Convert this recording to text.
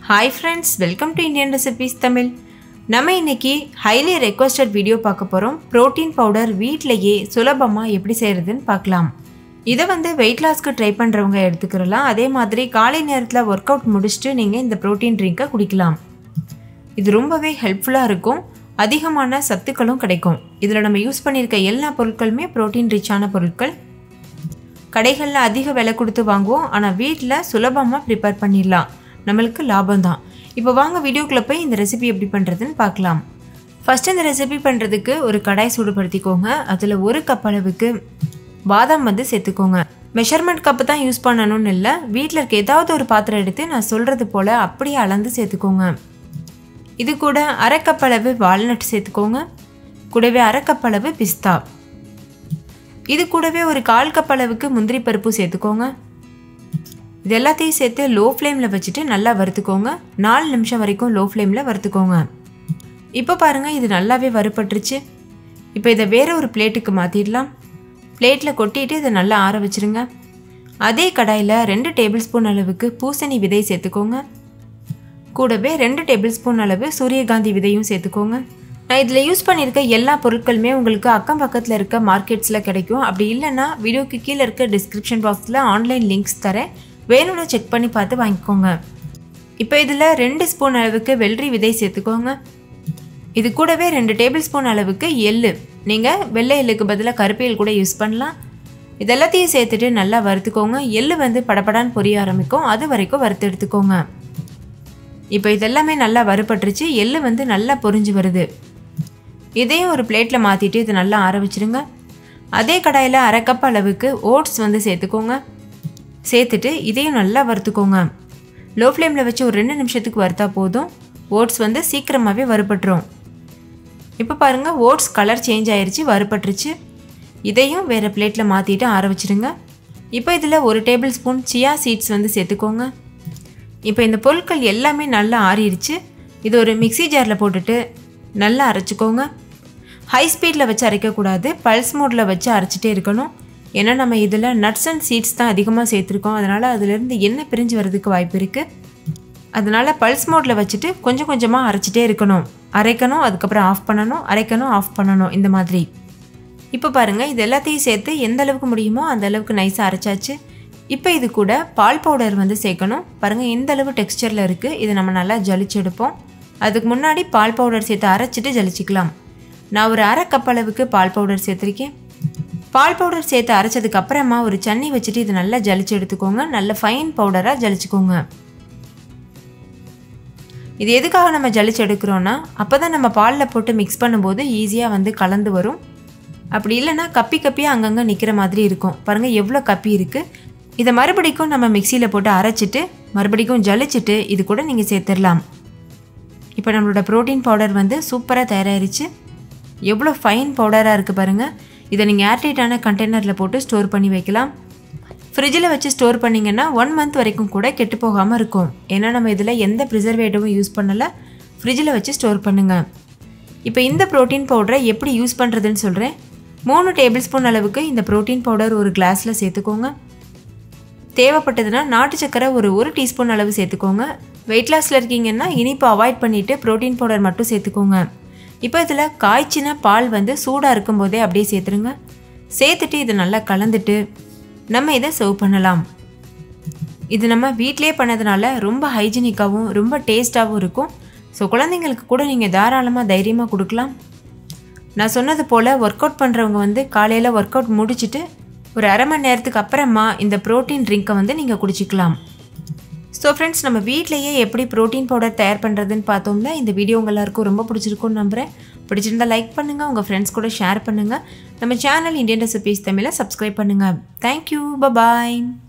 hi friends welcome to Indian recipes Tamil நம்ம இன்னைக்கு highly requested video பார்க்க போகிறோம் ப்ரோட்டீன் பவுடர் வீட்டிலையே சுலபமாக எப்படி செய்கிறதுன்னு பார்க்கலாம் இதை வந்து வெயிட் லாஸ்க்கு ட்ரை பண்ணுறவங்க எடுத்துக்கிறலாம் அதே மாதிரி காலை நேரத்தில் ஒர்க் அவுட் முடிச்சுட்டு நீங்கள் இந்த ப்ரோட்டீன் ட்ரிங்கை குடிக்கலாம் இது ரொம்பவே ஹெல்ப்ஃபுல்லாக இருக்கும் அதிகமான சத்துக்களும் கிடைக்கும் இதில் நம்ம யூஸ் பண்ணியிருக்க எல்லா பொருட்களுமே ப்ரோட்டீன் ரிச்சான பொருட்கள் கடைகளில் அதிக விலை கொடுத்து வாங்குவோம் ஆனால் வீட்டில் சுலபமாக ப்ரிப்பேர் பண்ணிடலாம் நம்மளுக்கு லாபம் தான் இப்போ வாங்க வீடியோக்குள்ளே போய் இந்த ரெசிபி எப்படி பண்ணுறதுன்னு பார்க்கலாம் ஃபஸ்ட்டு இந்த ரெசிபி பண்ணுறதுக்கு ஒரு கடாய் சூடுபடுத்திக்கோங்க அதில் ஒரு கப் அளவுக்கு பாதாம் வந்து சேர்த்துக்கோங்க மெஷர்மெண்ட் கப்பு தான் யூஸ் பண்ணணும்னு இல்லை வீட்டில் இருக்க ஏதாவது ஒரு பாத்திரம் எடுத்து நான் சொல்கிறது போல் அப்படியே அளந்து சேர்த்துக்கோங்க இது கூட அரை கப் அளவு வால்நட் சேர்த்துக்கோங்க கூடவே அரை கப் அளவு பிஸ்தா இது கூடவே ஒரு கால் கப் அளவுக்கு முந்திரி பருப்பு சேர்த்துக்கோங்க இது எல்லாத்தையும் சேர்த்து லோ ஃப்ளேமில் வச்சுட்டு நல்லா வறுத்துக்கோங்க நாலு நிமிஷம் வரைக்கும் லோ ஃப்ளேமில் வறுத்துக்கோங்க இப்போ பாருங்கள் இது நல்லாவே வறுபட்டுருச்சு இப்போ இதை வேற ஒரு பிளேட்டுக்கு மாற்றிடலாம் பிளேட்டில் கொட்டிட்டு இதை நல்லா ஆற வச்சுருங்க அதே கடாயில் ரெண்டு டேபிள் ஸ்பூன் அளவுக்கு பூசணி விதை சேர்த்துக்கோங்க கூடவே ரெண்டு டேபிள் ஸ்பூன் அளவு சூரியகாந்தி விதையும் சேர்த்துக்கோங்க நான் இதில் யூஸ் பண்ணியிருக்க எல்லா பொருட்களுமே உங்களுக்கு அக்கம் பக்கத்தில் இருக்க மார்க்கெட்ஸில் கிடைக்கும் அப்படி இல்லைன்னா வீடியோக்கு கீழே இருக்க டிஸ்கிரிப்ஷன் பாக்ஸில் ஆன்லைன் லிங்க்ஸ் தரேன் வேணும்னு செக் பண்ணி பார்த்து வாங்கிக்கோங்க இப்போ இதில் ரெண்டு ஸ்பூன் அளவுக்கு வெள்ளரி விதை சேர்த்துக்கோங்க இது கூடவே ரெண்டு டேபிள் ஸ்பூன் அளவுக்கு எள்ளு நீங்கள் வெள்ளை எள்ளுக்கு பதிலாக கருப்பு எள் கூட யூஸ் பண்ணலாம் இது எல்லாத்தையும் சேர்த்துட்டு நல்லா வறுத்துக்கோங்க எள்ளு வந்து படப்படான்னு பொரிய ஆரம்பிக்கும் அது வரைக்கும் வறுத்து எடுத்துக்கோங்க இப்போ இதெல்லாமே நல்லா வறுபட்டுருச்சு எள்ளு வந்து நல்லா பொரிஞ்சு வருது இதையும் ஒரு பிளேட்டில் மாற்றிட்டு இதை நல்லா ஆற வச்சுருங்க அதே கடாயில் அரை கப் அளவுக்கு ஓட்ஸ் வந்து சேர்த்துக்கோங்க சேர்த்துட்டு இதையும் நல்லா வறுத்துக்கோங்க லோ ஃப்ளேமில் வச்சு ஒரு ரெண்டு நிமிஷத்துக்கு வறுத்தா போதும் ஓட்ஸ் வந்து சீக்கிரமாகவே வறுபட்டுரும் இப்போ பாருங்கள் ஓட்ஸ் கலர் சேஞ்ச் ஆயிடுச்சு வறுபட்டுருச்சு இதையும் வேறு பிளேட்டில் மாற்றிட்டு ஆற வச்சுருங்க இப்போ இதில் ஒரு டேபிள் ஸ்பூன் சியா சீட்ஸ் வந்து சேர்த்துக்கோங்க இப்போ இந்த பொருட்கள் எல்லாமே நல்லா ஆறிடுச்சு இது ஒரு மிக்சி ஜாரில் போட்டுட்டு நல்லா அரைச்சிக்கோங்க ஹை ஸ்பீடில் வச்சு அரைக்கக்கூடாது பல்ஸ் மோடில் வச்சு அரைச்சிட்டே இருக்கணும் ஏன்னா நம்ம இதில் நட்ஸ் அண்ட் சீட்ஸ் தான் அதிகமாக சேர்த்துருக்கோம் அதனால் அதிலேருந்து எண்ணெய் பிரிஞ்சு வரதுக்கு வாய்ப்பு இருக்குது அதனால் பல்ஸ் மோடில் வச்சுட்டு கொஞ்சம் கொஞ்சமாக அரைச்சிட்டே இருக்கணும் அரைக்கணும் அதுக்கப்புறம் ஆஃப் பண்ணணும் அரைக்கணும் ஆஃப் பண்ணணும் இந்த மாதிரி இப்போ பாருங்கள் இது எல்லாத்தையும் சேர்த்து எந்த அளவுக்கு முடியுமோ அந்த அளவுக்கு நைஸாக அரைச்சாச்சு இப்போ இது கூட பால் பவுடர் வந்து சேர்க்கணும் பாருங்கள் இந்த அளவு டெக்ஸ்டரில் இருக்குது இதை நம்ம நல்லா ஜலிச்சு எடுப்போம் அதுக்கு முன்னாடி பால் பவுடர் சேர்த்து அரைச்சிட்டு ஜலிச்சிக்கலாம் நான் ஒரு அரை கப் அளவுக்கு பால் பவுடர் சேர்த்துருக்கேன் பால் பவுடர் சேர்த்து அரைச்சதுக்கு அப்புறமா ஒரு சன்னி வச்சுட்டு இது நல்லா ஜலிச்சு எடுத்துக்கோங்க நல்ல ஃபைன் பவுடராக ஜலிச்சுக்கோங்க இது எதுக்காக நம்ம ஜலிச்சு எடுக்கிறோன்னா அப்போ தான் நம்ம பாலில் போட்டு மிக்ஸ் பண்ணும்போது ஈஸியாக வந்து கலந்து வரும் அப்படி இல்லைன்னா கப்பி கப்பியாக அங்கங்கே நிற்கிற மாதிரி இருக்கும் பாருங்கள் எவ்வளோ கப்பி இருக்குது இதை மறுபடிக்கும் நம்ம மிக்சியில் போட்டு அரைச்சிட்டு மறுபடிக்கும் ஜலிச்சிட்டு இது கூட நீங்கள் சேர்த்துடலாம் இப்போ நம்மளோட ப்ரோட்டீன் பவுடர் வந்து சூப்பராக தயாராகிருச்சு எவ்வளோ ஃபைன் பவுடராக இருக்குது பாருங்கள் இதை நீங்கள் ஏர்டைட்டான கண்டெய்னரில் போட்டு ஸ்டோர் பண்ணி வைக்கலாம் ஃப்ரிட்ஜில் வச்சு ஸ்டோர் பண்ணிங்கன்னா ஒன் மந்த் வரைக்கும் கூட கெட்டு போகாமல் இருக்கும் ஏன்னா நம்ம இதில் எந்த ப்ரிசர்வேட்டிவும் யூஸ் பண்ணலை ஃப்ரிட்ஜில் வச்சு ஸ்டோர் பண்ணுங்கள் இப்போ இந்த ப்ரோட்டீன் பவுடரை எப்படி யூஸ் பண்ணுறதுன்னு சொல்கிறேன் மூணு டேபிள் ஸ்பூன் அளவுக்கு இந்த ப்ரோட்டீன் பவுடர் ஒரு கிளாஸில் சேர்த்துக்கோங்க தேவைப்பட்டதுன்னா நாட்டு சக்கரை ஒரு ஒரு டீஸ்பூன் அளவு சேர்த்துக்கோங்க வெயிட் லாஸில் இருக்கீங்கன்னா இனிப்பு அவாய்ட் பண்ணிவிட்டு ப்ரோட்டீன் பவுடர் மட்டும் சேர்த்துக்கோங்க இப்போ இதில் காய்ச்சின பால் வந்து சூடாக இருக்கும்போதே அப்படியே சேர்த்துருங்க சேர்த்துட்டு இதை நல்லா கலந்துட்டு நம்ம இதை சர்வ் பண்ணலாம் இது நம்ம வீட்டிலே பண்ணதுனால ரொம்ப ஹைஜீனிக்காகவும் ரொம்ப டேஸ்ட்டாகவும் இருக்கும் ஸோ குழந்தைங்களுக்கு கூட நீங்கள் தாராளமாக தைரியமாக கொடுக்கலாம் நான் சொன்னது போல் ஒர்க் அவுட் பண்ணுறவங்க வந்து காலையில் ஒர்க் அவுட் முடிச்சுட்டு ஒரு அரை மணி நேரத்துக்கு அப்புறமா இந்த ப்ரோட்டீன் ட்ரிங்க்கை வந்து நீங்கள் குடிச்சிக்கலாம் ஸோ ஃப்ரெண்ட்ஸ் நம்ம வீட்லேயே எப்படி ப்ரோட்டீன் பவுடர் தயார் பண்ணுறதுன்னு பார்த்தோம்ல இந்த வீடியோ உங்கள் எல்லாருக்கும் ரொம்ப பிடிச்சிருக்கும்னு நம்புகிறேன் பிடிச்சிருந்தா லைக் பண்ணுங்கள் உங்கள் ஃப்ரெண்ட்ஸ் கூட ஷேர் பண்ணுங்கள் நம்ம சேனல் இந்தியன் ரெசிபீஸ் தமிழை சப்ஸ்கிரைப் பண்ணுங்கள் தேங்க்யூ பபாய்